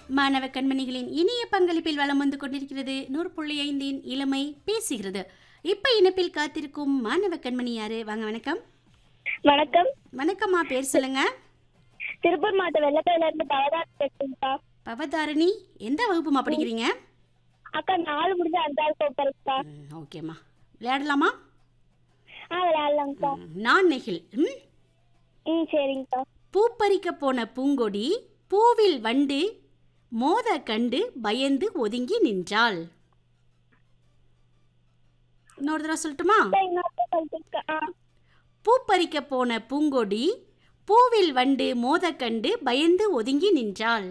மாணவ கண்மணிகளின் இனிய பங்களிப்பில் வலம் வந்து கொண்டிருக்கிறது நூறு புள்ளி ஐந்தின் இளமை பேசுகிறது இப்ப இணைப்பில் காத்திருக்கும் மாணவ கண்மணி யாரு வாங்க வணக்கம் வணக்கம் வணக்கம்மா பேர் சொல்லுங்க திருப்பூர் மாவட்டம் வெள்ளக்கையில இருந்து பவதார் பேசுங்கக்கா பவதாரணி எந்த வகுப்புமா படிக்கிறீங்க அக்கா நாலு முடிஞ்ச அஞ்சாவது போப்பருக்கா ம், ஓகேம்மா விளையாடலாமா ஆ விளையாடலாங்கக்கா ம், நான் நெகில் ம் ம் சரிங்கக்கா பூப்பறிக்க போன பூங்கொடி பூவில் வண்டு மோத கண்டு பயந்து ஒதுங்கி நின்றாள் இன்னொரு தடவை சொல்லட்டுமா அக்கா, இன்னொருக்கா சொல்லிட்டுக்கா ஆ பூப்பறிக்க போன பூங்கொடி பூவில் வண்டு மோத கண்டு பயந்து ஒதுங்கி நின்றாள்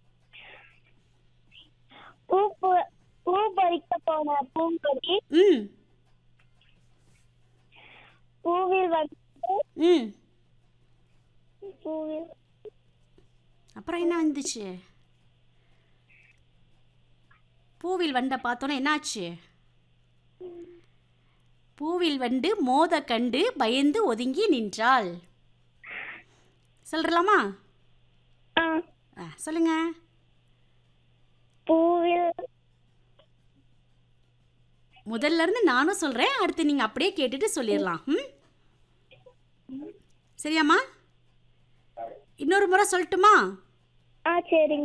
பூ பு- பூ பறிக்க போன பூங்கொடி ம் பூவில் வந்து ம் பூவில் அப்புறம் என்ன வந்துச்சு பூவில் வண்டை பார்த்தோன்னே என்னாச்சு பூவில் வண்டு மோத கண்டு பயந்து ஒதுங்கி நின்றாள் சொல்றலாமா ஆ ஆ, சொல்லுங்க பூவில் முதல்ல இருந்து நானும் சொல்றேன் அடுத்து நீங்க அப்படியே கேட்டுட்டு சொல்லிடலாம் ம் சரியாம்மா இன்னொரு முறை சொல்லட்டுமா ஆ சரிங்க